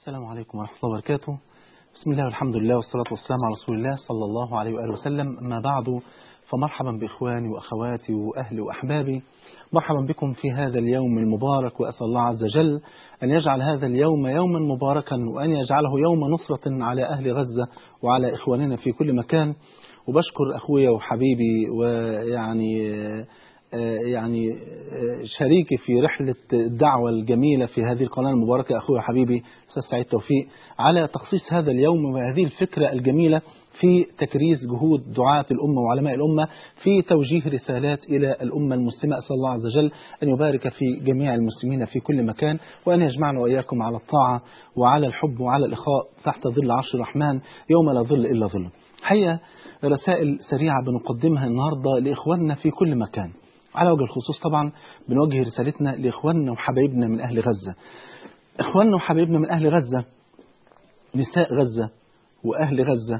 السلام عليكم ورحمة الله وبركاته بسم الله والحمد لله والصلاة والسلام على رسول الله صلى الله عليه وآله وسلم ما بعد فمرحبا بإخواني وأخواتي وأهلي وأحبابي مرحبا بكم في هذا اليوم المبارك وأسأل الله عز وجل أن يجعل هذا اليوم يوما مباركا وأن يجعله يوم نصرة على أهل غزة وعلى إخواننا في كل مكان وبشكر أخويا وحبيبي ويعني يعني شريكي في رحلة الدعوة الجميلة في هذه القناة المباركة أخوي وحبيبي أستاذ سعيد توفيق على تخصيص هذا اليوم وهذه الفكرة الجميلة في تكريس جهود دعاة الأمة وعلماء الأمة في توجيه رسالات إلى الأمة المسلمة أسأل الله عز وجل أن يبارك في جميع المسلمين في كل مكان وأن يجمعنا وإياكم على الطاعة وعلى الحب وعلى الإخاء تحت ظل عرش الرحمن يوم لا ظل إلا ظله حقيقة رسائل سريعة بنقدمها النهاردة لإخواننا في كل مكان على وجه الخصوص طبعا بنوجه رسالتنا لإخواننا وحبايبنا من أهل غزة إخواننا وحبايبنا من أهل غزة نساء غزة وأهل غزة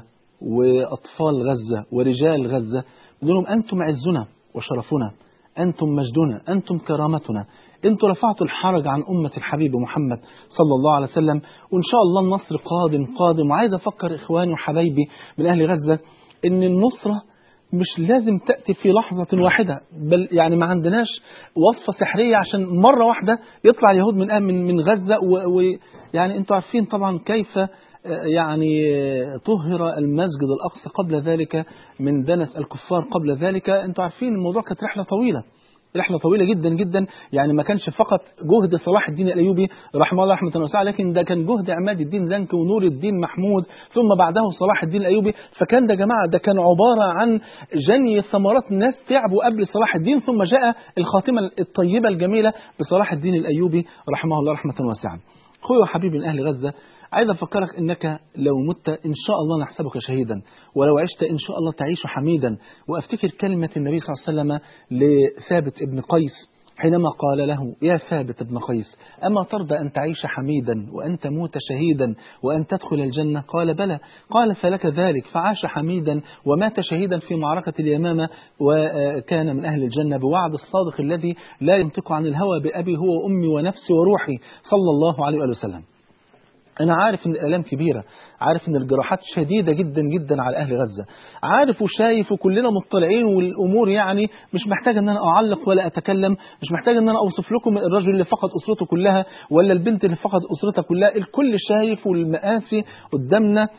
وأطفال غزة ورجال غزة بنقول أنتم عزنا وشرفنا أنتم مجدنا أنتم كرامتنا أنتم رفعتوا الحرج عن أمة الحبيب محمد صلى الله عليه وسلم وإن شاء الله النصر قادم قادم وعايز أفكر إخواني وحبايبي من أهل غزة إن النصرة مش لازم تأتي في لحظة واحدة بل يعني ما عندناش وصفة سحرية عشان مرة واحدة يطلع اليهود من من من غزة ويعني انتوا عارفين طبعا كيف يعني طهر المسجد الأقصى قبل ذلك من دنس الكفار قبل ذلك انتوا عارفين الموضوع كانت رحلة طويلة رحلة طويلة جدا جدا يعني ما كانش فقط جهد صلاح الدين الأيوبي رحمه الله رحمة واسعة لكن ده كان جهد عماد الدين زنكي ونور الدين محمود ثم بعده صلاح الدين الأيوبي فكان ده جماعة ده كان عبارة عن جني ثمرات ناس تعبوا قبل صلاح الدين ثم جاء الخاتمة الطيبة الجميلة بصلاح الدين الأيوبي رحمه الله رحمة واسعة أخوي وحبيبي من أهل غزة عايز أفكرك أنك لو مت إن شاء الله نحسبك شهيدا ولو عشت إن شاء الله تعيش حميدا وأفتكر كلمة النبي صلى الله عليه وسلم لثابت ابن قيس حينما قال له يا ثابت ابن قيس أما ترضى أن تعيش حميدا وأن تموت شهيدا وأن تدخل الجنة قال بلى قال فلك ذلك فعاش حميدا ومات شهيدا في معركة اليمامة وكان من أهل الجنة بوعد الصادق الذي لا ينطق عن الهوى بأبي هو وأمي ونفسي وروحي صلى الله عليه وسلم أنا عارف إن الآلام كبيرة عارف إن الجراحات شديدة جدا جدا على أهل غزة عارف وشايف وكلنا مطلعين والأمور يعني مش محتاج إن أنا أعلق ولا أتكلم مش محتاج إن أنا أوصف لكم الرجل اللي فقد أسرته كلها ولا البنت اللي فقد أسرتها كلها الكل شايف والمآسي قدامنا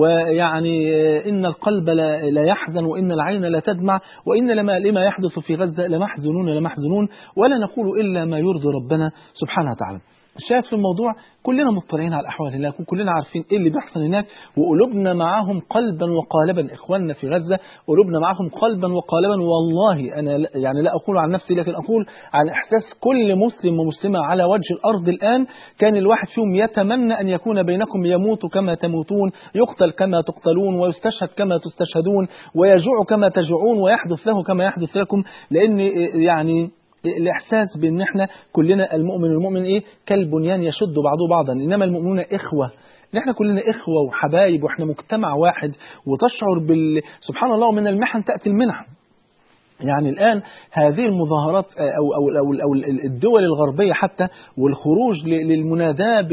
ويعني إن القلب لا يحزن وإن العين لا تدمع وإن لما لما يحدث في غزة لمحزنون لمحزنون ولا نقول إلا ما يرضي ربنا سبحانه وتعالى الشاهد في الموضوع كلنا مطلعين على أحوال هناك وكلنا عارفين إيه اللي بيحصل هناك وقلوبنا معاهم قلبا وقالبا إخواننا في غزة قلوبنا معاهم قلبا وقالبا والله أنا يعني لا أقول عن نفسي لكن أقول عن إحساس كل مسلم ومسلمة على وجه الأرض الآن كان الواحد فيهم يتمنى أن يكون بينكم يموت كما تموتون يقتل كما تقتلون ويستشهد كما تستشهدون ويجوع كما تجوعون ويحدث له كما يحدث لكم لأن يعني الإحساس بأن احنا كلنا المؤمن والمؤمن إيه كالبنيان يشد بعضه بعضا إنما المؤمنون إخوة ان احنا كلنا إخوة وحبايب وإحنا مجتمع واحد وتشعر بال سبحان الله ومن المحن تأتي المنح يعني الآن هذه المظاهرات أو, أو, أو, أو الدول الغربية حتى والخروج للمناداة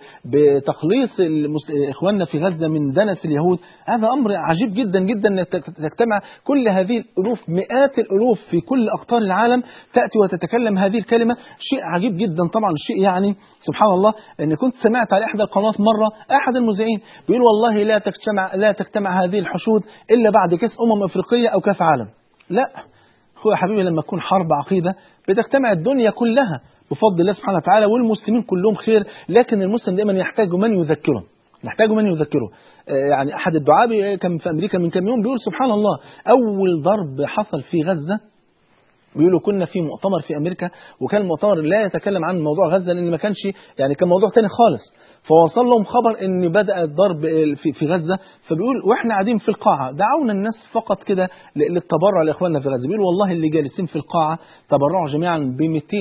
بتخليص إخواننا في غزة من دنس اليهود هذا أمر عجيب جدا جدا أن تجتمع كل هذه الألوف مئات الألوف في كل أقطار العالم تأتي وتتكلم هذه الكلمة شيء عجيب جدا طبعا شيء يعني سبحان الله أن كنت سمعت على إحدى القنوات مرة أحد المذيعين بيقول والله لا تجتمع, لا تجتمع هذه الحشود إلا بعد كأس أمم أفريقية أو كأس عالم لا أخويا حبيبي لما تكون حرب عقيدة بتجتمع الدنيا كلها بفضل الله سبحانه وتعالى والمسلمين كلهم خير لكن المسلم دائما يحتاج من يذكره يحتاج من يذكره يعني أحد الدعاء كان في أمريكا من كم يوم بيقول سبحان الله أول ضرب حصل في غزة بيقولوا كنا في مؤتمر في أمريكا وكان المؤتمر لا يتكلم عن موضوع غزة لأن ما كانش يعني كان موضوع تاني خالص فوصل لهم خبر ان بدأ الضرب في, في غزة فبيقول واحنا قاعدين في القاعة دعونا الناس فقط كده للتبرع لاخواننا في غزة بيقول والله اللي جالسين في القاعة تبرعوا جميعا ب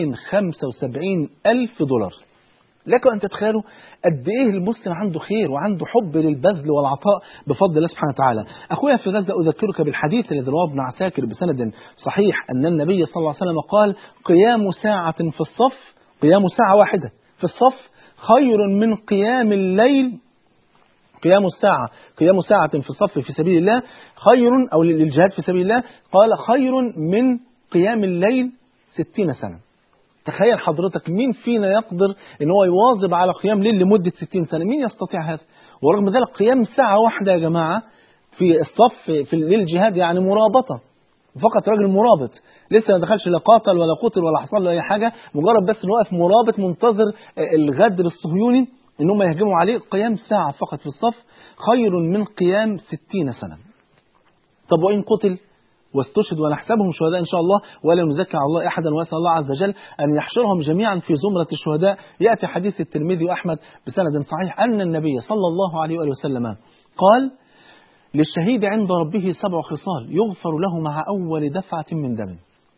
275 ألف دولار لكم أن تتخيلوا قد إيه المسلم عنده خير وعنده حب للبذل والعطاء بفضل الله سبحانه وتعالى أخويا في غزة أذكرك بالحديث الذي رواه ابن عساكر بسند صحيح أن النبي صلى الله عليه وسلم قال قيام ساعة في الصف قيام ساعة واحدة في في الصف خير من قيام الليل قيام الساعة قيام ساعة في الصف في سبيل الله خير أو للجهاد في سبيل الله قال خير من قيام الليل ستين سنة تخيل حضرتك مين فينا يقدر ان هو يواظب على قيام ليل لمدة 60 سنة مين يستطيع هذا ورغم ذلك قيام ساعة واحدة يا جماعة في الصف في للجهاد يعني مرابطة فقط راجل مرابط لسه ما دخلش لا قاتل ولا قتل ولا حصل له اي حاجه مجرد بس انه واقف مرابط منتظر الغدر الصهيوني ان هم يهجموا عليه قيام ساعه فقط في الصف خير من قيام ستين سنه طب وان قتل واستشهد ونحسبهم شهداء إن شاء الله ولا نزكي على الله أحدا وأسأل الله عز وجل أن يحشرهم جميعا في زمرة الشهداء يأتي حديث الترمذي وأحمد بسند صحيح أن النبي صلى الله عليه وآله وسلم قال للشهيد عند ربه سبع خصال يغفر له مع أول دفعة من دم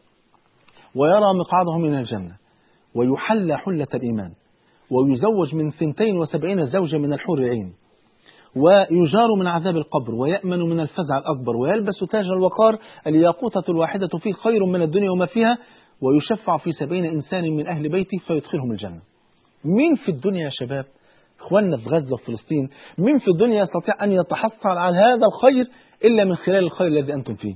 ويرى مقعده من الجنة ويحلى حلة الإيمان ويزوج من ثنتين وسبعين زوجة من الحور العين ويجار من عذاب القبر ويأمن من الفزع الأكبر ويلبس تاج الوقار الياقوتة الواحدة فيه خير من الدنيا وما فيها ويشفع في سبعين إنسان من أهل بيته فيدخلهم الجنة مين في الدنيا يا شباب إخواننا في غزة وفلسطين مين في الدنيا يستطيع أن يتحصل على هذا الخير إلا من خلال الخير الذي أنتم فيه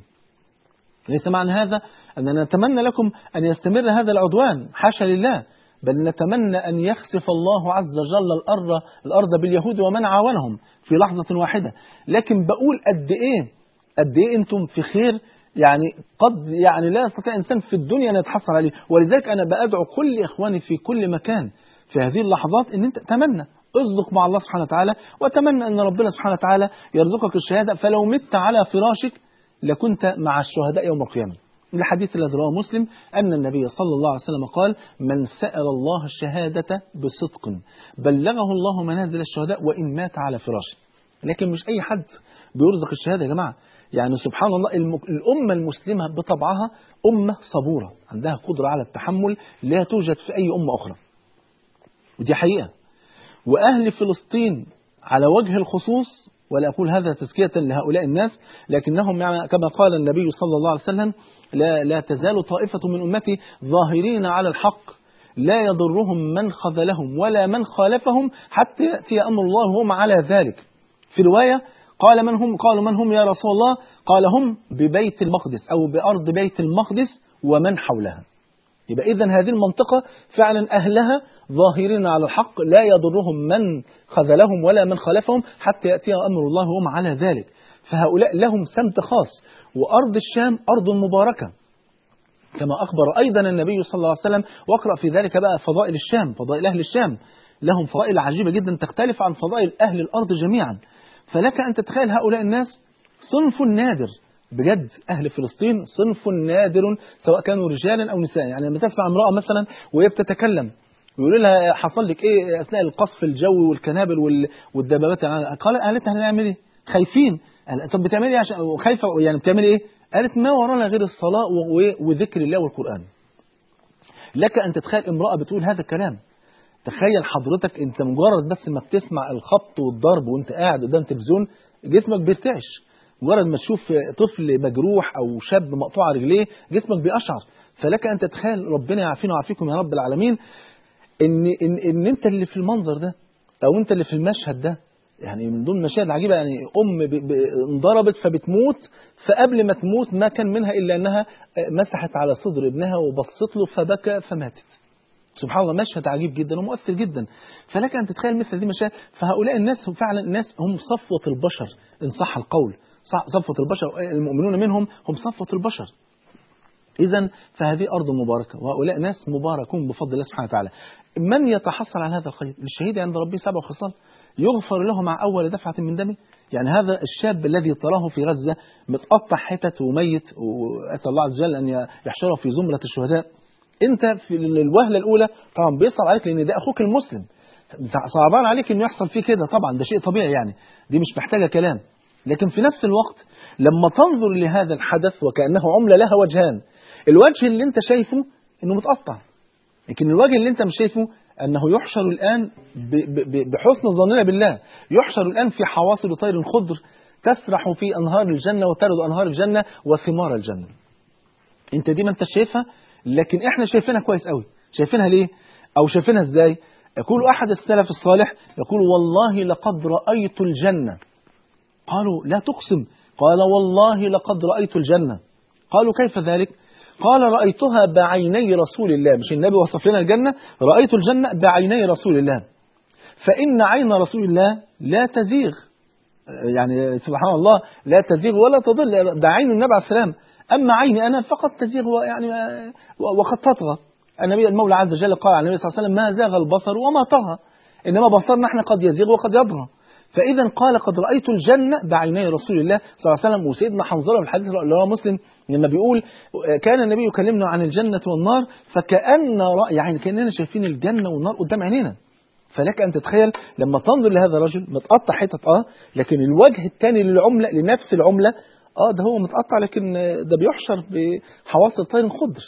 ليس معنى هذا أننا نتمنى لكم أن يستمر هذا العدوان حاشا لله بل نتمنى أن يخسف الله عز وجل الأرض, الأرض باليهود ومن عاونهم في لحظة واحدة لكن بقول قد إيه قد إيه أنتم في خير يعني قد يعني لا يستطيع إنسان في الدنيا أن يتحصل عليه ولذلك أنا بأدعو كل إخواني في كل مكان في هذه اللحظات أن أنت تمنى اصدق مع الله سبحانه وتعالى وتمنى أن ربنا سبحانه وتعالى يرزقك الشهادة فلو مت على فراشك لكنت مع الشهداء يوم القيامة الحديث الذي رواه مسلم أن النبي صلى الله عليه وسلم قال من سأل الله الشهادة بصدق بلغه الله منازل الشهداء وإن مات على فراشه لكن مش أي حد بيرزق الشهادة يا جماعة يعني سبحان الله الأمة المسلمة بطبعها أمة صبورة عندها قدرة على التحمل لا توجد في أي أمة أخرى ودي حقيقة وأهل فلسطين على وجه الخصوص ولا أقول هذا تزكية لهؤلاء الناس لكنهم كما قال النبي صلى الله عليه وسلم لا, لا تزال طائفة من أمتي ظاهرين على الحق لا يضرهم من خذلهم ولا من خالفهم حتى يأتي أمر الله وهم على ذلك في رواية قال من هم قالوا من هم يا رسول الله قال هم ببيت المقدس أو بأرض بيت المقدس ومن حولها يبقى إذا هذه المنطقة فعلا أهلها ظاهرين على الحق لا يضرهم من خذلهم ولا من خالفهم حتى يأتي أمر الله وهم على ذلك فهؤلاء لهم سمت خاص وأرض الشام أرض مباركة كما أخبر أيضا النبي صلى الله عليه وسلم واقرأ في ذلك بقى فضائل الشام فضائل أهل الشام لهم فضائل عجيبة جدا تختلف عن فضائل أهل الأرض جميعا فلك أن تتخيل هؤلاء الناس صنف نادر بجد أهل فلسطين صنف نادر سواء كانوا رجالا أو نساء يعني لما تسمع امرأة مثلا وهي بتتكلم ويقولوا لها حصل لك ايه اثناء القصف الجوي والكنابل والدبابات قال قالت هنعمل ايه خايفين طب بتعملي ايه عشان خايفه يعني بتعملي ايه قالت ما ورانا غير الصلاه وذكر الله والقران لك ان تتخيل امراه بتقول هذا الكلام تخيل حضرتك انت مجرد بس ما بتسمع الخبط والضرب وانت قاعد قدام تلفزيون جسمك بيرتعش مجرد ما تشوف طفل مجروح او شاب مقطوع رجليه جسمك بيقشعر فلك ان تتخيل ربنا يعافينا ويعافيكم يا رب العالمين ان ان ان انت اللي في المنظر ده او انت اللي في المشهد ده يعني من ضمن المشاهد العجيبه يعني ام انضربت فبتموت فقبل ما تموت ما كان منها الا انها مسحت على صدر ابنها وبصت له فبكى فماتت سبحان الله مشهد عجيب جدا ومؤثر جدا فلك ان تتخيل مثل هذه المشاهد فهؤلاء الناس هم فعلا الناس هم صفوه البشر ان صح القول صفوه البشر المؤمنون منهم هم صفوه البشر إذا فهذه أرض مباركة وهؤلاء ناس مباركون بفضل الله سبحانه وتعالى من يتحصل على هذا الخير للشهيد عند ربه سبع خصال يغفر له مع أول دفعة من دمه يعني هذا الشاب الذي تراه في غزة متقطع حتت وميت وأسأل الله عز وجل أن يحشره في زمرة الشهداء أنت في الوهلة الأولى طبعا بيصعب عليك لأن ده أخوك المسلم صعبان عليك أنه يحصل فيه كده طبعا ده شيء طبيعي يعني دي مش محتاجة كلام لكن في نفس الوقت لما تنظر لهذا الحدث وكأنه عملة لها وجهان الوجه اللي انت شايفه انه متقطع لكن الوجه اللي انت مش شايفه انه يحشر الان بحسن ظننا بالله يحشر الان في حواصل طير خضر تسرح في انهار الجنه وترد انهار الجنه وثمار الجنه انت دي ما انت شايفها لكن احنا شايفينها كويس قوي شايفينها ليه او شايفينها ازاي يقول أحد السلف الصالح يقول والله لقد رأيت الجنة قالوا لا تقسم قال والله لقد رأيت الجنة قالوا كيف ذلك قال رأيتها بعيني رسول الله مش النبي وصف لنا الجنة رأيت الجنة بعيني رسول الله فإن عين رسول الله لا تزيغ يعني سبحان الله لا تزيغ ولا تضل ده عين النبي عليه السلام أما عيني أنا فقط تزيغ يعني وقد تطغى النبي المولى عز وجل قال على النبي صلى الله عليه وسلم ما زاغ البصر وما طغى إنما بصرنا احنا قد يزيغ وقد يطغى فإذا قال قد رأيت الجنة بعيني رسول الله صلى الله عليه وسلم وسيدنا حنظلة في الحديث اللي هو مسلم لما بيقول كان النبي يكلمنا عن الجنة والنار فكأن رأي يعني كأننا شايفين الجنة والنار قدام عينينا فلك أن تتخيل لما تنظر لهذا الرجل متقطع حتت اه لكن الوجه الثاني للعملة لنفس العملة اه ده هو متقطع لكن ده بيحشر بحواس الطير خضر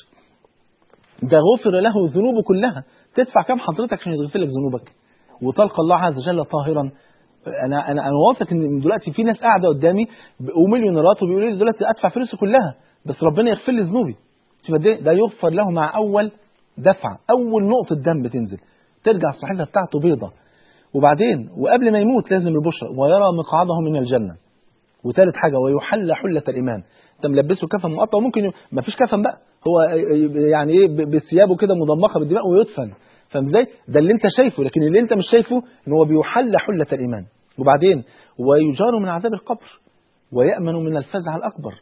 ده غفر له ذنوبه كلها تدفع كام حضرتك عشان يغفر لك ذنوبك وتلقى الله عز وجل طاهرا انا انا انا واثق ان دلوقتي في ناس قاعده قدامي ومليونيرات وبيقولوا لي دلوقتي ادفع فلوسي كلها بس ربنا يغفر لي ذنوبي شوف قد ده يغفر له مع اول دفعه اول نقطه دم بتنزل ترجع الصحيفه بتاعته بيضه وبعدين وقبل ما يموت لازم البشرى ويرى مقعده من الجنه وثالث حاجه ويحل حله الايمان انت ملبسه كفن مقطع وممكن ما فيش كفن بقى هو يعني ايه بثيابه كده مضمخه بالدماء ويدفن فاهم ازاي؟ ده اللي انت شايفه لكن اللي انت مش شايفه ان هو بيحل حله الايمان وبعدين ويجار من عذاب القبر ويامن من الفزع الاكبر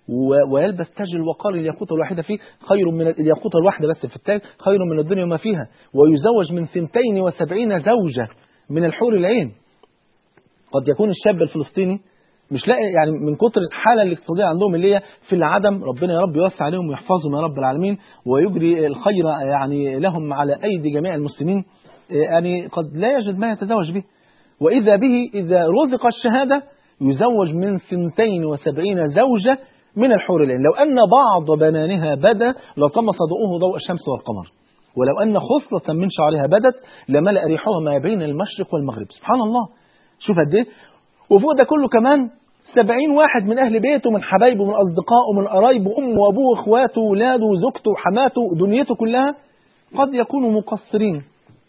ويلبس تاج الوقار الياقوت الواحدة فيه خير من الياقوت الواحدة بس في التاج خير من الدنيا وما فيها ويزوج من ثنتين وسبعين زوجة من الحور العين قد يكون الشاب الفلسطيني مش لاقي يعني من كتر الحالة الاقتصادية عندهم اللي هي في العدم ربنا يا رب يوسع عليهم ويحفظهم يا رب العالمين ويجري الخير يعني لهم على أيدي جميع المسلمين يعني قد لا يجد ما يتزوج به وإذا به إذا رزق الشهادة يزوج من ثنتين وسبعين زوجة من الحور العين لو أن بعض بنانها بدا لطمس ضوءه ضوء الشمس والقمر ولو أن خصلة من شعرها بدت لملأ ريحها ما بين المشرق والمغرب سبحان الله شوف قد ايه وفوق ده كله كمان سبعين واحد من أهل بيته من حبايبه من أصدقائه من قرايبه أمه وأبوه وإخواته وولاده وزوجته وحماته دنيته كلها قد يكونوا مقصرين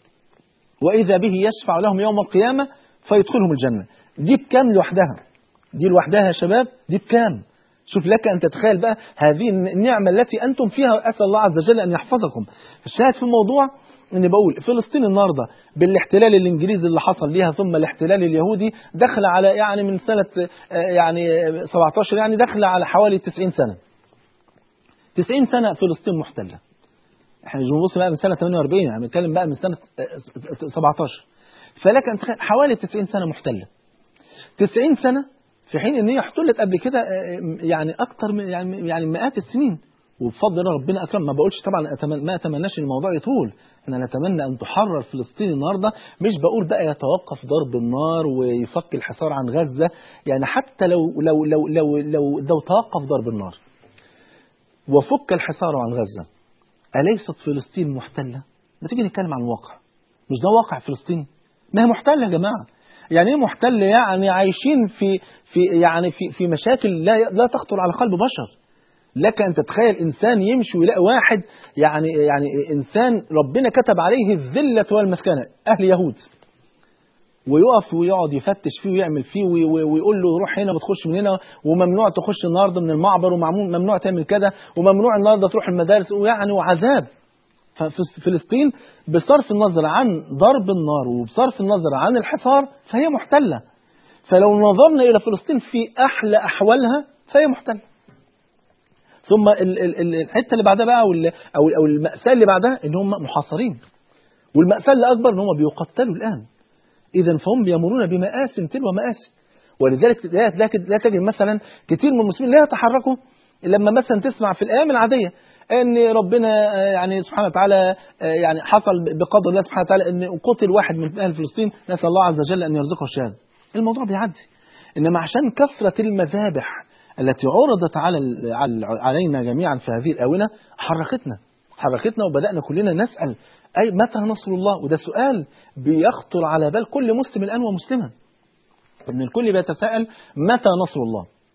وإذا به يشفع لهم يوم القيامة فيدخلهم الجنة دي بكام لوحدها دي لوحدها يا شباب دي بكام شوف لك أن تتخيل بقى هذه النعمة التي أنتم فيها أسأل الله عز وجل أن يحفظكم الشاهد في الموضوع أني بقول فلسطين النهاردة بالاحتلال الإنجليزي اللي حصل ليها ثم الاحتلال اليهودي دخل على يعني من سنة يعني 17 يعني دخل على حوالي 90 سنة 90 سنة فلسطين محتلة احنا مش بنبص بقى من سنة 48 يعني بنتكلم بقى من سنة 17 فلك أن تخيل حوالي 90 سنة محتلة 90 سنة في حين ان هي احتلت قبل كده يعني اكتر من يعني يعني مئات السنين وبفضل ربنا اكرم ما بقولش طبعا أتمنى ما اتمناش ان الموضوع يطول احنا نتمنى ان تحرر فلسطين النهارده مش بقول بقى يتوقف ضرب النار ويفك الحصار عن غزه يعني حتى لو لو لو لو لو, لو توقف ضرب النار وفك الحصار عن غزه اليست فلسطين محتله؟ ما تيجي نتكلم عن الواقع مش ده واقع فلسطين؟ ما هي محتله يا جماعه يعني ايه محتل يعني عايشين في في يعني في في مشاكل لا لا تخطر على قلب بشر لك ان تتخيل انسان يمشي ويلاقي واحد يعني يعني انسان ربنا كتب عليه الذله والمسكنه اهل يهود ويقف ويقعد يفتش فيه ويعمل فيه ويقول له روح هنا بتخش من هنا وممنوع تخش النهارده من المعبر وممنوع تعمل كذا وممنوع النهارده تروح المدارس ويعني وعذاب ففلسطين بصرف النظر عن ضرب النار وبصرف النظر عن الحصار فهي محتلة فلو نظرنا إلى فلسطين في أحلى أحوالها فهي محتلة ثم الحتة اللي بعدها بقى أو أو المأساة اللي بعدها إن هم محاصرين والمأساة اللي أكبر إن هم بيقتلوا الآن إذا فهم بيمرون بمآس تلو مآس ولذلك لا تجد مثلا كثير من المسلمين لا يتحركوا لما مثلا تسمع في الأيام العادية ان ربنا يعني سبحانه وتعالى يعني حصل بقدر الله سبحانه وتعالى ان قتل واحد من اهل فلسطين نسال الله عز وجل ان يرزقه الشهاده. الموضوع بيعدي. انما عشان كثره المذابح التي عرضت على علينا جميعا في هذه الاونه حركتنا حركتنا وبدانا كلنا نسال اي متى نصر الله؟ وده سؤال بيخطر على بال كل مسلم الان ومسلمه. ان الكل بيتساءل متى نصر الله؟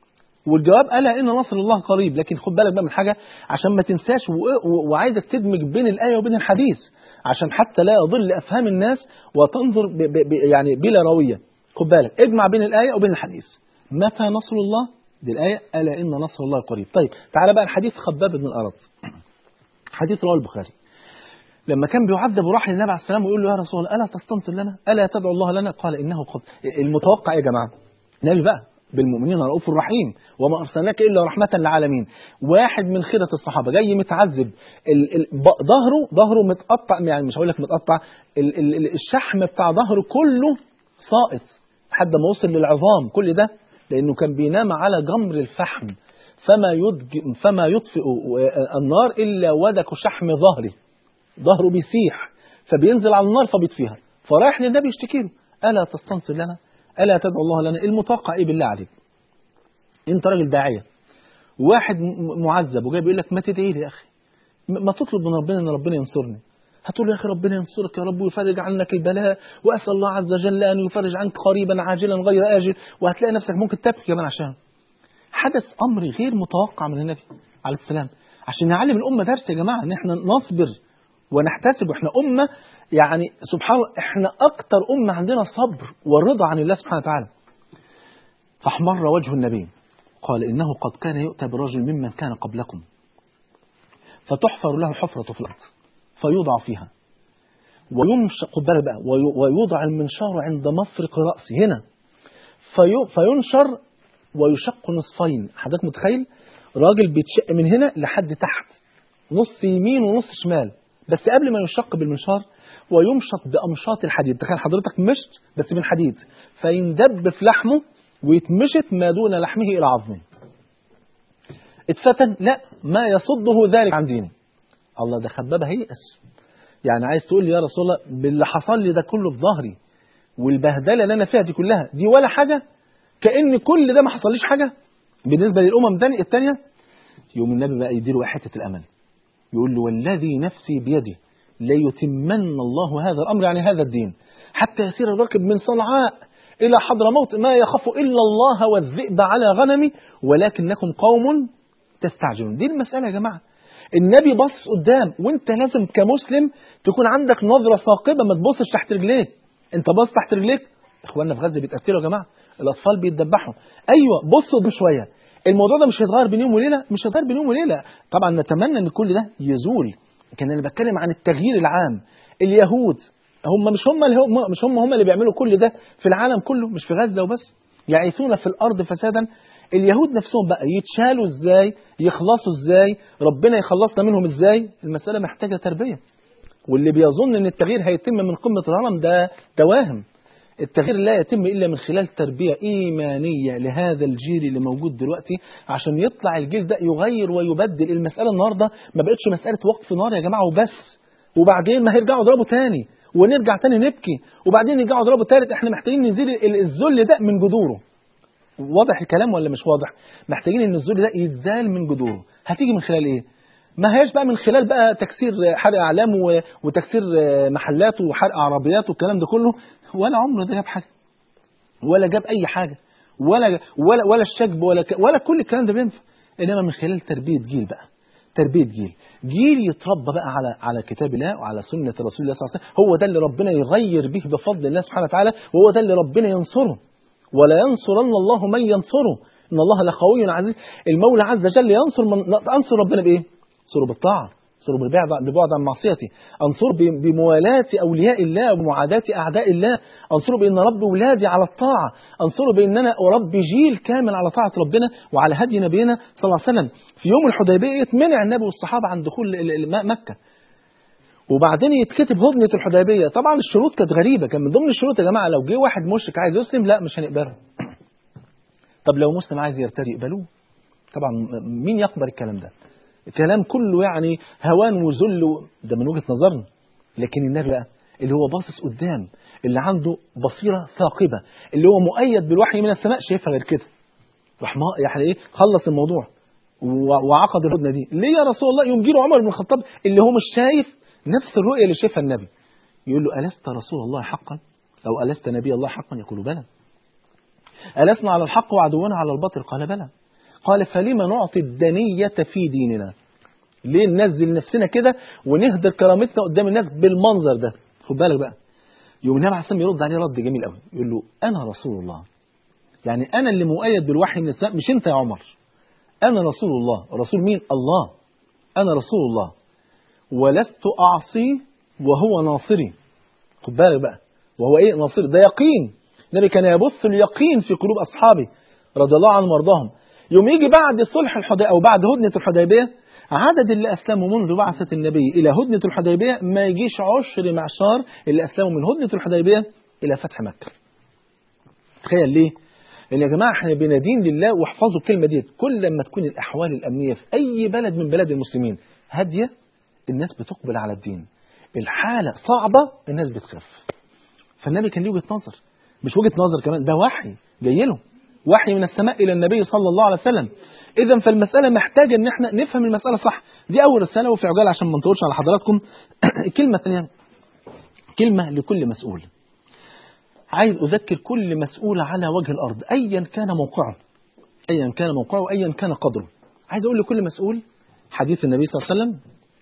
والجواب ألا إن نصر الله قريب لكن خد بالك بقى من حاجة عشان ما تنساش و- و- وعايزك تدمج بين الآية وبين الحديث عشان حتى لا يضل أفهام الناس وتنظر ب ب ب يعني بلا روية خد بالك اجمع بين الآية وبين الحديث متى نصر الله دي الآية ألا إن نصر الله قريب طيب تعالى بقى الحديث خباب بن الأرض حديث رواه البخاري لما كان بيعذب وراح للنبي عليه السلام ويقول له يا رسول الله ألا تستنصر لنا ألا تدعو الله لنا قال إنه قد المتوقع يا جماعة النبي بقى بالمؤمنين رؤوف رحيم وما أرسلناك إلا رحمة للعالمين واحد من خيرة الصحابة جاي متعذب ال- ال- ب- ظهره ظهره متقطع يعني مش هقول لك متقطع ال- ال- ال- الشحم بتاع ظهره كله ساقط لحد ما وصل للعظام كل ده لأنه كان بينام على جمر الفحم فما يدج فما يطفئ النار إلا ودك شحم ظهره ظهره بيسيح فبينزل على النار فبيطفيها فرايح للنبي يشتكي له ألا تستنصر لنا ألا تدعو الله لنا المتوقع إيه بالله عليك أنت راجل داعية واحد م- معذب وجاي بيقول لك ما تدعي لي يا أخي م- ما تطلب من ربنا أن ربنا ينصرني هتقول له يا أخي ربنا ينصرك يا رب ويفرج عنك البلاء وأسأل الله عز وجل أن يفرج عنك قريبا عاجلا غير آجل وهتلاقي نفسك ممكن تبكي كمان عشان حدث أمر غير متوقع من النبي عليه السلام عشان نعلم الأمة درس يا جماعة إن إحنا نصبر ونحتسب وإحنا أمة يعني سبحان الله إحنا أكتر أمة عندنا صبر والرضا عن الله سبحانه وتعالى فاحمر وجه النبي قال إنه قد كان يؤتى برجل ممن كان قبلكم فتحفر له حفرة في الأرض فيوضع فيها وينشق خد بالك بقى وي- ويوضع المنشار عند مفرق رأسه هنا في فينشر ويشق نصفين حضرتك متخيل راجل بيتشق من هنا لحد تحت نص يمين ونص شمال بس قبل ما يشق بالمنشار ويمشط بأمشاط الحديد تخيل حضرتك مشط بس من حديد فيندب في لحمه ويتمشط ما دون لحمه إلى عظمه اتفتن لا ما يصده ذلك عن دينه الله ده خبابة هيئس يعني عايز تقول لي يا رسول الله باللي حصل لي ده كله في ظهري والبهدله اللي انا فيها دي كلها دي ولا حاجه كان كل ده ما حصليش حاجه بالنسبه للامم التانية- التانيه يوم النبي بقى يديله حته الامل يقول له والذي نفسي بيده ليتمن الله هذا الامر يعني هذا الدين حتى يسير الراكب من صنعاء الى حضرموت ما يخاف الا الله والذئب على غنمي ولكنكم قوم تستعجلون دي المساله يا جماعه النبي بص قدام وانت لازم كمسلم تكون عندك نظره ثاقبه ما تبصش تحت رجليك انت باص تحت رجليك اخواننا في غزه بيتقتلوا يا جماعه الاطفال بيتذبحوا ايوه بصوا قدام شويه الموضوع ده مش هيتغير بين يوم وليله مش هيتغير بين يوم وليله طبعا نتمنى ان كل ده يزول كان انا بتكلم عن التغيير العام اليهود هم مش هم اللي هم مش هم هم اللي بيعملوا كل ده في العالم كله مش في غزه وبس يعيثون في الارض فسادا اليهود نفسهم بقى يتشالوا ازاي يخلصوا ازاي ربنا يخلصنا منهم ازاي المساله محتاجه تربيه واللي بيظن ان التغيير هيتم من قمه الهرم ده ده واهم التغيير لا يتم الا من خلال تربيه ايمانيه لهذا الجيل اللي موجود دلوقتي عشان يطلع الجيل ده يغير ويبدل المساله النهارده ما بقتش مساله وقف نار يا جماعه وبس وبعدين ما هيرجعوا يضربوا تاني ونرجع تاني نبكي وبعدين يرجعوا يضربوا تالت احنا محتاجين نزيل ال- الذل ده من جذوره واضح الكلام ولا مش واضح محتاجين ان الذل ده يتزال من جذوره هتيجي من خلال ايه ما هياش بقى من خلال بقى تكسير حرق اعلام و- وتكسير محلات وحرق عربيات والكلام ده كله ولا عمره ده جاب حاجه ولا جاب اي حاجه ولا ولا ولا الشجب ولا ك- ولا كل الكلام ده بينفع انما من خلال تربيه جيل بقى تربيه جيل جيل يتربى بقى على على كتاب الله وعلى سنه رسول الله صلى الله عليه وسلم هو ده اللي ربنا يغير به بفضل الله سبحانه وتعالى وهو ده اللي ربنا ينصره ولا ينصرن الله من ينصره ان الله لقوي عزيز المولى عز وجل ينصر من انصر ربنا بايه انصره بالطاعه انصره بالبعد بالبعد عن معصيته انصره ب- بموالاه اولياء الله ومعاداه اعداء الله انصره بان رب ولادي على الطاعه انصره بان انا اربي جيل كامل على طاعه ربنا وعلى هدي نبينا صلى الله عليه وسلم في يوم الحديبيه يتمنع النبي والصحابه عن دخول ال- ال- ال- مكه وبعدين يتكتب هدنة الحديبية طبعا الشروط كانت غريبة كان من ضمن الشروط يا جماعة لو جه واحد مشرك عايز يسلم لا مش هنقبله طب لو مسلم عايز يرتدي يقبلوه طبعا مين يقبل الكلام ده كلام كله يعني هوان وذل و- ده من وجهة نظرنا لكن النبي بقى اللي هو باصص قدام اللي عنده بصيرة ثاقبة اللي هو مؤيد بالوحي من السماء شايفها غير كده راح ما يعني ايه خلص الموضوع و- وعقد الهدنه دي ليه يا رسول الله يوم جيله عمر بن الخطاب اللي هو مش شايف نفس الرؤيه اللي شايفها النبي يقول له الست رسول الله حقا او الست نبي الله حقا يقول بلى ألسنا على الحق وعدونا على الباطل قال بلى قال فلما نعطي الدنية في ديننا ليه ننزل نفسنا كده ونهدر كرامتنا قدام الناس بالمنظر ده خد بالك بقى يوم النبي عليه الصلاه يرد عليه رد جميل قوي يقول له انا رسول الله يعني انا اللي مؤيد بالوحي من السماء مش انت يا عمر انا رسول الله رسول مين الله انا رسول الله ولست اعصي وهو ناصري خد بالك بقى وهو ايه ناصري ده يقين النبي كان يبث اليقين في قلوب اصحابه رضي الله عنهم وارضاهم يوم يجي بعد صلح الحديبيه او بعد هدنه الحديبيه عدد اللي أسلموا منذ بعثة النبي إلى هدنة الحديبية ما يجيش عشر معشار اللي أسلموا من هدنة الحديبية إلى فتح مكة تخيل ليه؟ لأن يا جماعة احنا بندين لله واحفظوا الكلمة دي كل ما تكون الأحوال الأمنية في أي بلد من بلاد المسلمين هادية الناس بتقبل على الدين الحالة صعبة الناس بتخاف فالنبي كان ليه وجهة نظر مش وجهة نظر كمان ده وحي جاي له وحي من السماء إلى النبي صلى الله عليه وسلم إذا فالمسألة محتاجة إن احنا نفهم المسألة صح دي أول رسالة وفي عجالة عشان ما نطولش على حضراتكم الكلمة الثانية كلمة لكل مسؤول عايز أذكر كل مسؤول على وجه الأرض أيا كان موقعه أيا كان موقعه أيا كان قدره عايز أقول لكل مسؤول حديث النبي صلى الله عليه وسلم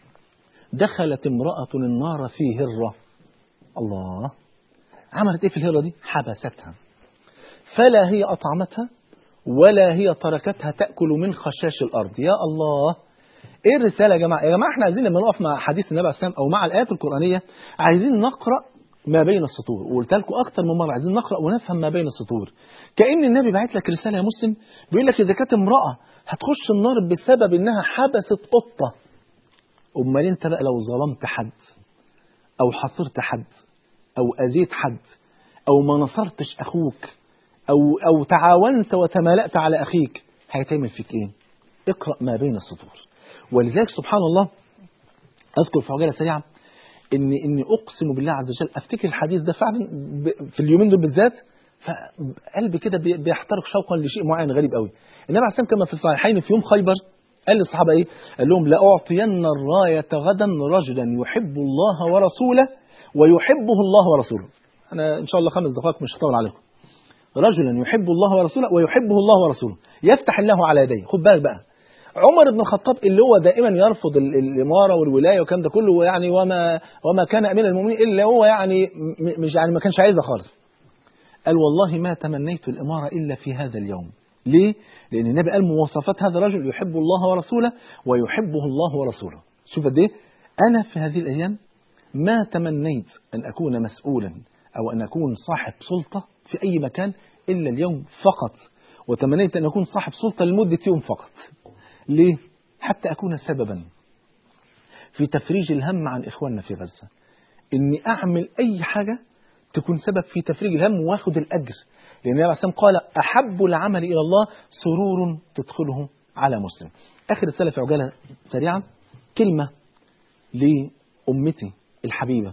دخلت امرأة النار في هرة الله عملت ايه في الهرة دي حبستها فلا هي أطعمتها ولا هي تركتها تأكل من خشاش الأرض يا الله ايه الرسالة يا جماعة يا جماعة احنا عايزين لما نقف مع حديث النبي عليه الصلاة والسلام أو مع الآيات القرآنية عايزين نقرأ ما بين السطور وقلت لكم أكتر من مرة عايزين نقرأ ونفهم ما بين السطور كأن النبي بعت لك رسالة يا مسلم بيقول لك إذا كانت امرأة هتخش النار بسبب إنها حبست قطة أمال أنت بقى لو ظلمت حد أو حصرت حد أو أذيت حد أو ما نصرتش أخوك أو, أو تعاونت وتمالأت على أخيك هيتعمل فيك إيه اقرأ ما بين السطور ولذلك سبحان الله أذكر في عجالة سريعة إن إني أقسم بالله عز وجل أفتكر الحديث ده فعلا في اليومين دول بالذات فقلبي كده بيحترق شوقا لشيء معين غريب قوي النبي عليه الصلاة كما في الصحيحين في يوم خيبر قال للصحابة إيه قال لهم لأعطين الراية غدا رجلا يحب الله ورسوله ويحبه الله ورسوله أنا إن شاء الله خمس دقائق مش هطول عليكم رجلا يحب الله ورسوله ويحبه الله ورسوله يفتح الله على يديه خد بالك بقى عمر بن الخطاب اللي هو دائما يرفض الإمارة والولاية والكلام ده كله يعني وما وما كان أمير المؤمنين إلا هو يعني مش يعني ما كانش عايزها خالص قال والله ما تمنيت الإمارة إلا في هذا اليوم ليه؟ لأن النبي قال مواصفات هذا الرجل يحب الله ورسوله ويحبه الله ورسوله شوف قد إيه أنا في هذه الأيام ما تمنيت أن أكون مسؤولا أو أن أكون صاحب سلطة في أي مكان إلا اليوم فقط وتمنيت أن أكون صاحب سلطة لمدة يوم فقط ليه؟ حتى أكون سببا في تفريج الهم عن إخواننا في غزة إني أعمل أي حاجة تكون سبب في تفريج الهم واخد الأجر لأن النبي عليه قال أحب العمل إلى الله سرور تدخله على مسلم آخر رسالة في عجالة سريعة كلمة لأمتي الحبيبة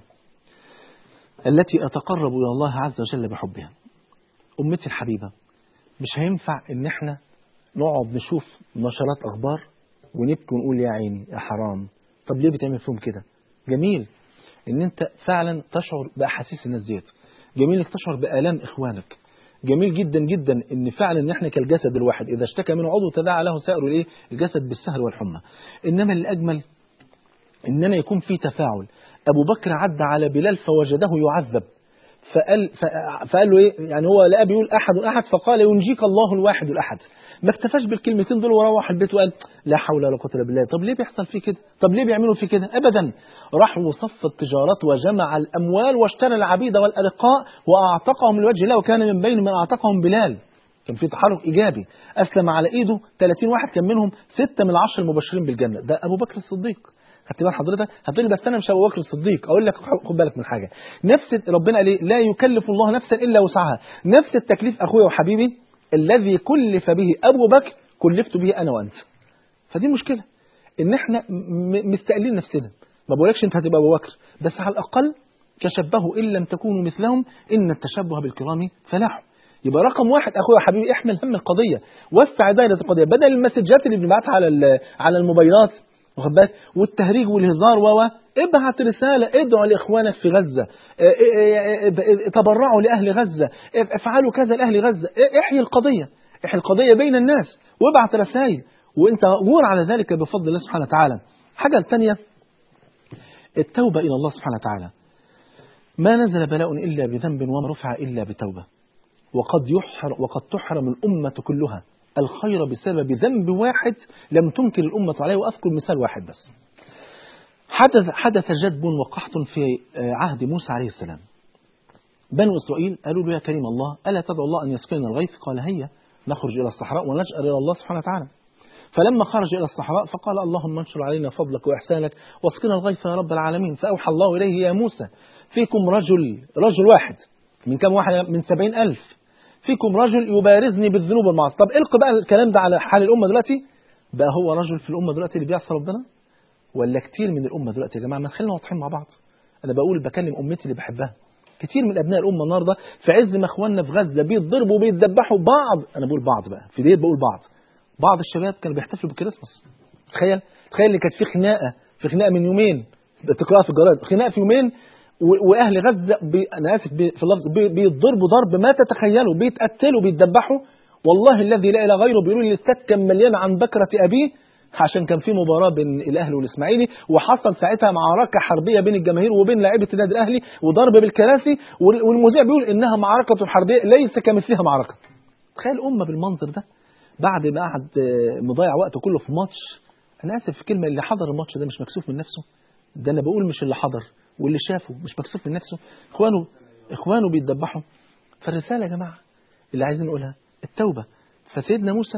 التي أتقرب إلى الله عز وجل بحبها أمتي الحبيبة مش هينفع إن احنا نقعد نشوف نشرات أخبار ونبكي ونقول يا عيني يا حرام طب ليه بتعمل فيهم كده جميل ان انت فعلا تشعر بأحاسيس الناس ديت جميل انك تشعر بآلام إخوانك جميل جدا جدا ان فعلا ان احنا كالجسد الواحد اذا اشتكى منه عضو تداعى له سائر الايه الجسد بالسهر والحمى انما الاجمل اننا يكون في تفاعل ابو بكر عدى على بلال فوجده يعذب فقال, فقال له ايه يعني هو لقى بيقول احد احد فقال ينجيك الله الواحد الاحد ما اكتفاش بالكلمتين دول وروح البيت وقال لا حول ولا قوه الا بالله طب ليه بيحصل فيه كده طب ليه بيعملوا فيه كده ابدا راح وصف التجارات وجمع الاموال واشترى العبيد والارقاء واعتقهم لوجه الله وكان من بين من اعتقهم بلال كان في تحرك ايجابي اسلم على ايده 30 واحد كان منهم ستة من العشر المبشرين بالجنه ده ابو بكر الصديق خدت بال حضرتك هتقول لي بس انا مش ابو بكر الصديق اقول لك خد بالك من حاجه نفس ربنا قال ايه لا يكلف الله نفسا الا وسعها نفس التكليف اخويا وحبيبي الذي كلف به ابو بكر كلفت به انا وانت فدي مشكله ان احنا مستقلين نفسنا ما بقولكش انت هتبقى ابو بكر بس على الاقل تشبهوا ان لم تكونوا مثلهم ان التشبه بالكرام فلاح يبقى رقم واحد اخويا وحبيبي احمل هم القضيه وسع دايره القضيه بدل المسجات اللي بنبعتها على على الموبايلات واخد بالك والتهريج والهزار و ابعت رسالة ادعوا لإخوانك في غزة تبرعوا لأهل غزة افعلوا كذا لأهل غزة احيي القضية احيي القضية بين الناس وابعت رسائل وانت مأجور على ذلك بفضل الله سبحانه وتعالى الحاجة الثانية التوبة إلى الله سبحانه وتعالى ما نزل بلاء إلا بذنب وما رفع إلا بتوبة وقد يحر وقد تحرم الأمة كلها الخير بسبب ذنب واحد لم تنكر الأمة عليه وأذكر مثال واحد بس حدث حدث جدب وقحط في عهد موسى عليه السلام بنو إسرائيل قالوا له يا كريم الله ألا تدعو الله أن يسقينا الغيث قال هيا نخرج إلى الصحراء ونجأر إلى الله سبحانه وتعالى فلما خرج إلى الصحراء فقال اللهم انشر علينا فضلك وإحسانك واسقنا الغيث يا رب العالمين فأوحى الله إليه يا موسى فيكم رجل رجل واحد من كم واحد من سبعين ألف فيكم رجل يبارزني بالذنوب والمعاصي طب القوا بقى الكلام ده على حال الأمة دلوقتي بقى هو رجل في الأمة دلوقتي اللي بيعصى ربنا ولا كتير من الأمة دلوقتي يا جماعة ما خلينا واضحين مع بعض أنا بقول بكلم أمتي اللي بحبها كتير من أبناء الأمة النهاردة في عز ما إخواننا في غزة بيتضربوا وبيتذبحوا بعض أنا بقول بعض بقى في ديت بقول بعض بعض الشباب كانوا بيحتفلوا بالكريسماس تخيل تخيل ان كانت في خناقه في خناقه من يومين بتقراها في الجرايد خناقه في يومين و- واهل غزه بي انا اسف بي في اللفظ بي بيتضربوا ضرب ما تتخيلوا بيتقتلوا بيتذبحوا والله الذي لا اله غيره بيقولوا لي الاستاد كان مليان عن بكره ابيه عشان كان في مباراه بين الاهلي والاسماعيلي وحصل ساعتها معركه حربيه بين الجماهير وبين لاعيبه النادي الاهلي وضرب بالكراسي وال- والمذيع بيقول انها معركه حربيه ليس كمثلها معركه تخيل امه بالمنظر ده بعد ما قعد آه، مضيع وقته كله في ماتش انا اسف في الكلمه اللي حضر الماتش ده مش مكسوف من نفسه ده انا بقول مش اللي حضر واللي شافه مش مكسوف من نفسه اخوانه اخوانه بيتذبحوا فالرساله يا جماعه اللي عايزين نقولها التوبه فسيدنا موسى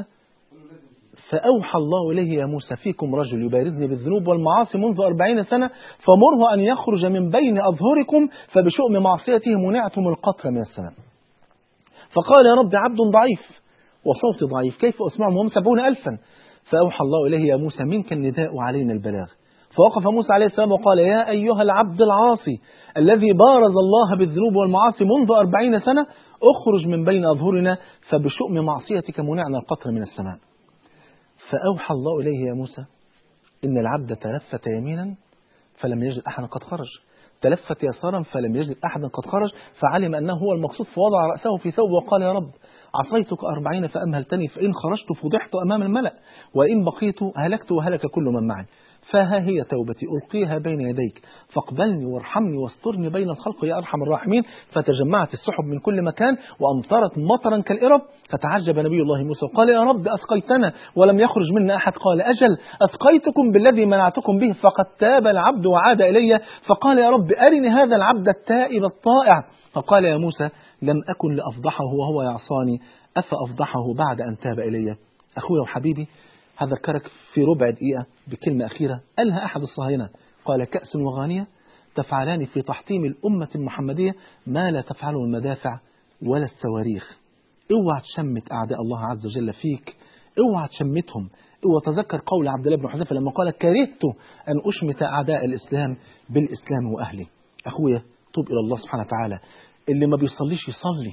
فأوحى الله إليه يا موسى فيكم رجل يبارزني بالذنوب والمعاصي منذ أربعين سنة فمره أن يخرج من بين أظهركم فبشؤم معصيته منعتم القطر من السماء فقال يا رب عبد ضعيف وصوتي ضعيف كيف أسمعهم وهم سبعون ألفا فأوحى الله إليه يا موسى منك النداء علينا البلاغ فوقف موسى عليه السلام وقال يا أيها العبد العاصي الذي بارز الله بالذنوب والمعاصي منذ أربعين سنة اخرج من بين أظهرنا فبشؤم معصيتك منعنا القطر من السماء فأوحى الله إليه يا موسى إن العبد تلفت يمينا فلم يجد أحدا قد خرج تلفت يسارا فلم يجد أحدا قد خرج فعلم أنه هو المقصود فوضع رأسه في ثوب وقال يا رب عصيتك أربعين فأمهلتني فإن خرجت فضحت أمام الملأ وإن بقيت هلكت وهلك كل من معي فها هي توبتي ألقيها بين يديك فاقبلني وارحمني واسترني بين الخلق يا أرحم الراحمين فتجمعت السحب من كل مكان وأمطرت مطرا كالإرب فتعجب نبي الله موسى وقال يا رب أسقيتنا ولم يخرج منا أحد قال أجل أسقيتكم بالذي منعتكم به فقد تاب العبد وعاد إلي فقال يا رب أرني هذا العبد التائب الطائع فقال يا موسى لم أكن لأفضحه وهو يعصاني أفأفضحه بعد أن تاب إلي أخويا وحبيبي هذكرك في ربع دقيقة بكلمة أخيرة قالها أحد الصهاينة قال كأس وغانية تفعلان في تحطيم الأمة المحمدية ما لا تفعله المدافع ولا الصواريخ اوعى تشمت أعداء الله عز وجل فيك اوعى تشمتهم اوعى تذكر قول عبد الله بن حذيفة لما قال كرهت أن أشمت أعداء الإسلام بالإسلام وأهله أخويا توب إلى الله سبحانه وتعالى اللي ما بيصليش يصلي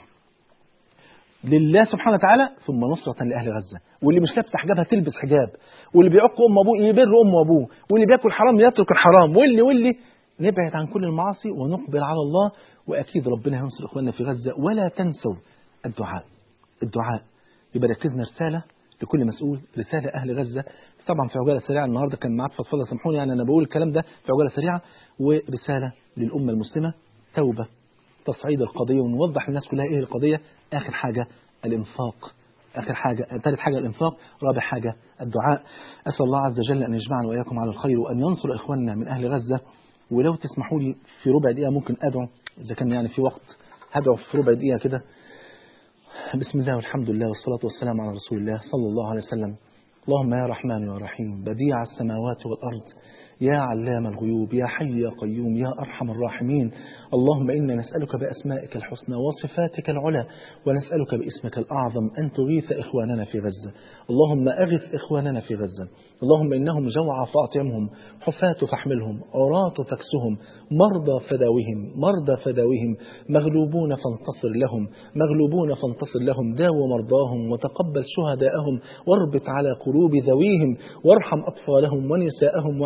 لله سبحانه وتعالى ثم نصرة لأهل غزة واللي مش لابسه حجابها تلبس حجاب واللي بيعق أم أبوه يبر أم أبوه واللي بياكل حرام يترك الحرام واللي واللي نبعد عن كل المعاصي ونقبل على الله وأكيد ربنا ينصر إخواننا في غزة ولا تنسوا الدعاء الدعاء يبقى ركزنا رسالة لكل مسؤول رسالة أهل غزة طبعا في عجالة سريعة النهاردة كان معاد فضفضة سامحوني يعني أنا بقول الكلام ده في عجالة سريعة ورسالة للأمة المسلمة توبة تصعيد القضية ونوضح للناس كلها إيه القضية آخر حاجة الإنفاق آخر حاجة ثالث حاجة الإنفاق رابع حاجة الدعاء أسأل الله عز وجل أن يجمعنا وإياكم على الخير وأن ينصر إخواننا من أهل غزة ولو تسمحوا لي في ربع دقيقة ممكن أدعو إذا كان يعني في وقت هدعو في ربع دقيقة كده بسم الله والحمد لله والصلاة والسلام على رسول الله صلى الله عليه وسلم اللهم يا رحمن يا رحيم بديع السماوات والأرض يا علام الغيوب يا حي يا قيوم يا أرحم الراحمين اللهم إنا نسألك بأسمائك الحسنى وصفاتك العلى ونسألك باسمك الأعظم أن تغيث إخواننا في غزة اللهم أغث إخواننا في غزة اللهم إنهم جوعى فأطعمهم حفاة فاحملهم عراة فاكسهم مرضى فداوهم مرضى فداوهم مغلوبون فانتصر لهم مغلوبون فانتصر لهم داو مرضاهم وتقبل شهداءهم واربط على قلوب ذويهم وارحم أطفالهم ونساءهم وعجائزهم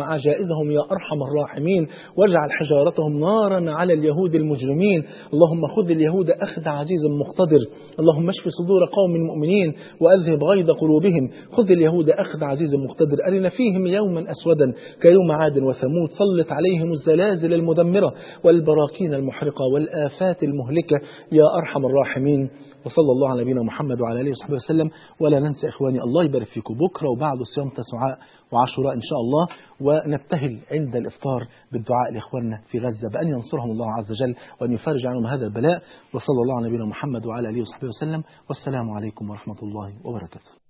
عزهم يا أرحم الراحمين واجعل حجارتهم نارا على اليهود المجرمين اللهم خذ اليهود أخذ عزيز مقتدر اللهم اشف صدور قوم مؤمنين وأذهب غيظ قلوبهم خذ اليهود أخذ عزيز مقتدر أرنا فيهم يوما أسودا كيوم عاد وثمود سلط عليهم الزلازل المدمرة والبراكين المحرقة والآفات المهلكة يا أرحم الراحمين وصلى الله على نبينا محمد وعلى اله وصحبه وسلم ولا ننسى اخواني الله يبارك فيكم بكره وبعده صيام تسعاء وعاشوراء ان شاء الله ونبتهل عند الافطار بالدعاء لاخواننا في غزه بان ينصرهم الله عز وجل وان يفرج عنهم هذا البلاء وصلى الله على نبينا محمد وعلى اله وصحبه وسلم والسلام عليكم ورحمه الله وبركاته